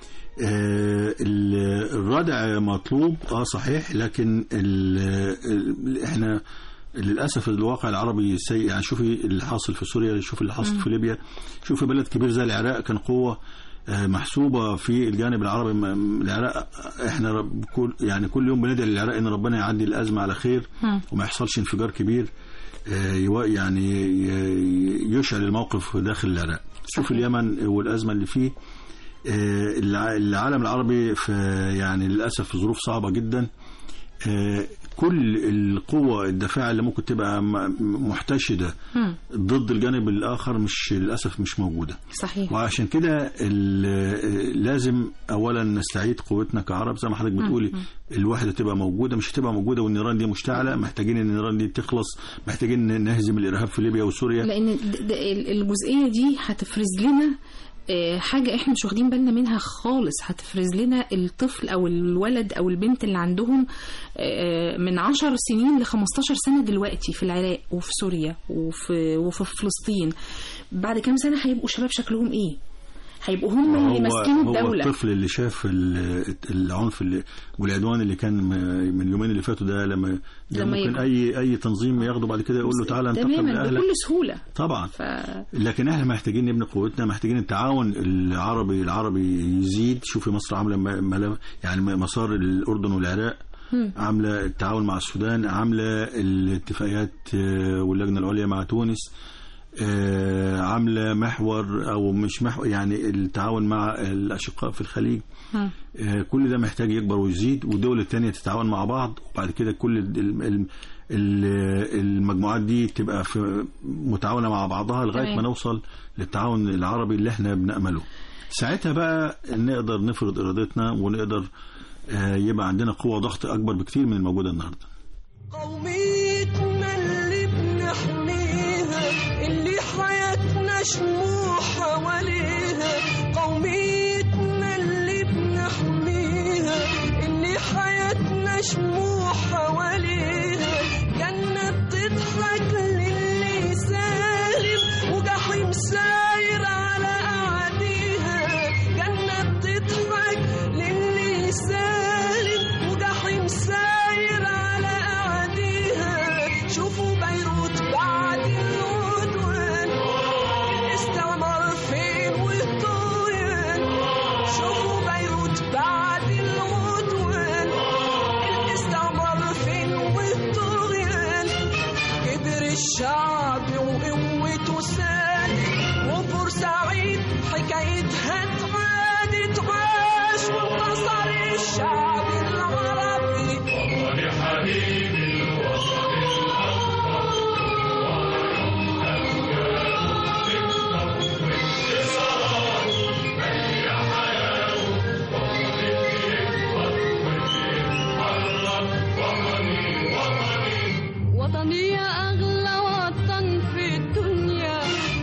آه، ال- الردع مطلوب اه صحيح لكن ال ال احنا للاسف الواقع العربي سيء يعني شوفي اللي حاصل في سوريا شوفي اللي حاصل في ليبيا شوفي بلد كبير زي العراق كان قوه آه، محسوبه في الجانب العربي م- العراق احنا رب- كل يعني كل يوم بندعي للعراق ان ربنا يعدي الازمه على خير مم. وما يحصلش انفجار كبير آه، يوا- يعني ي- يشعل الموقف داخل العراق شوف اليمن والازمه اللي فيه آه، الع- العالم العربي في يعني للاسف في ظروف صعبه جدا آه، كل القوة الدفاع اللي ممكن تبقى م- محتشدة مم. ضد الجانب الآخر مش للأسف مش موجودة صحيح وعشان كده ال- لازم أولا نستعيد قوتنا كعرب زي ما حضرتك بتقولي الوحدة تبقى موجودة مش هتبقى موجودة والنيران دي مشتعلة محتاجين إن النيران دي تخلص محتاجين نهزم الإرهاب في ليبيا وسوريا لان د- د- الجزئيه دي هتفرز لنا آه، حاجة احنا مش واخدين بالنا منها خالص هتفرز لنا الطفل او الولد او البنت اللي عندهم آه، من عشر سنين ل 15 سنة دلوقتي في العراق وفي سوريا وفي وفي فلسطين بعد كام سنة هيبقوا شباب شكلهم ايه هيبقوا هم اللي ماسكين هو الدولة الطفل اللي شاف ال- العنف اللي والعدوان اللي كان م- من اليومين اللي فاتوا ده لما ده لما ممكن يكبر. اي اي تنظيم ياخده بعد كده يقول له تعالى انتقم تماما لاهلك بكل سهولة طبعا ف... لكن احنا محتاجين نبني قوتنا محتاجين التعاون العربي العربي يزيد شوفي مصر عامله م- ملا- يعني مسار الاردن والعراق عامله التعاون مع السودان عامله الاتفاقيات آه، واللجنه العليا مع تونس آه، عامله محور او مش محور يعني التعاون مع الاشقاء في الخليج مم. آه، كل ده محتاج يكبر ويزيد والدول التانية تتعاون مع بعض وبعد كده كل ال- ال- ال- ال- المجموعات دي تبقى في متعاونة مع بعضها لغاية تمام. ما نوصل للتعاون العربي اللي احنا بنأمله ساعتها بقى نقدر نفرض إرادتنا ونقدر آه، يبقى عندنا قوة ضغط أكبر بكتير من الموجودة النهاردة قوميتنا اللي بنحميها اللي حياتنا شموع حواليها قوميتنا اللي بنحميها اللي حياتنا شموع حواليها جنة بتضحك للي سالم وجحيم ساير على أعاديها جنة بتضحك للي سالم وجحيم ساير على أعاديها شوفوا بيروت بعد العدوان الاستعمار فين والطغيان شوفوا بيروت بعد العدوان الاستعمار فين والطغيان كبر الشعب وقوته ساد وبورسعيد حكايتها اتعاد اتعاش وانتصر الشعب العربي وطني يا أغلى وطن في الدنيا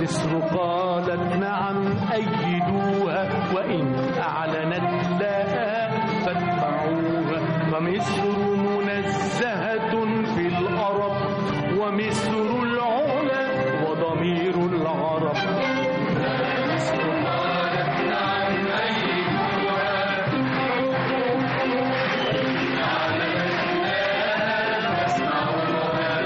مصر قالت نعم أيدوها وإن أعلنت لا فاتبعوها فمصر منزهة في الأرب ومصر العلا وضمير العرب مصر قالت نعم أيدوها وإن أعلنت لا فاتبعوها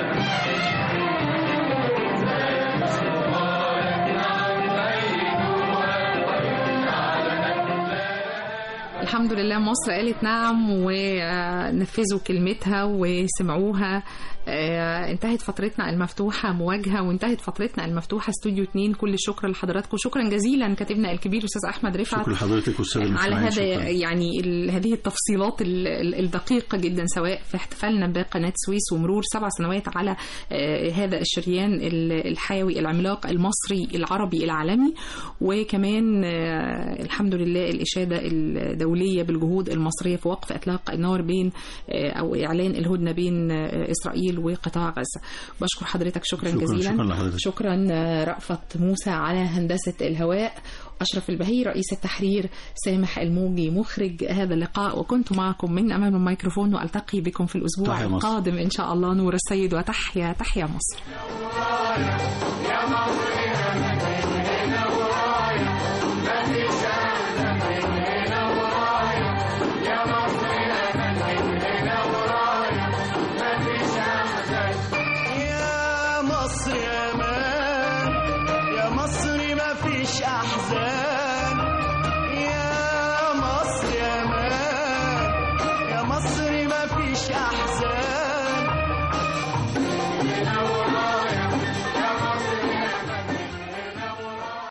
الحمد لله مصر قالت نعم ونفذوا كلمتها وسمعوها آه، انتهت فترتنا المفتوحة مواجهة وانتهت فترتنا المفتوحة استوديو 2 كل الشكر لحضراتكم شكرا جزيلا كاتبنا الكبير أستاذ أحمد رفعت شكرا لحضرتك والساده على المستمعين هذا شكراً. يعني ال- هذه التفصيلات ال- ال- الدقيقة جدا سواء في احتفالنا بقناة سويس ومرور سبع سنوات على آه، هذا الشريان ال- الحيوي العملاق المصري العربي العالمي وكمان آه، الحمد لله الإشادة الدولية بالجهود المصرية في وقف إطلاق النار بين آه، أو إعلان الهدنة بين آه، إسرائيل وقطاع غزة بشكر حضرتك شكرا, شكراً- جزيلا شكراً لحضرتك. شكرا آه، رأفت موسى على هندسة الهواء أشرف البهي رئيس التحرير سامح الموجي مخرج هذا اللقاء وكنت معكم من أمام الميكروفون وألتقي بكم في الأسبوع تحيا مصر. القادم إن شاء الله نور السيد وتحيا تحيا مصر يا مصر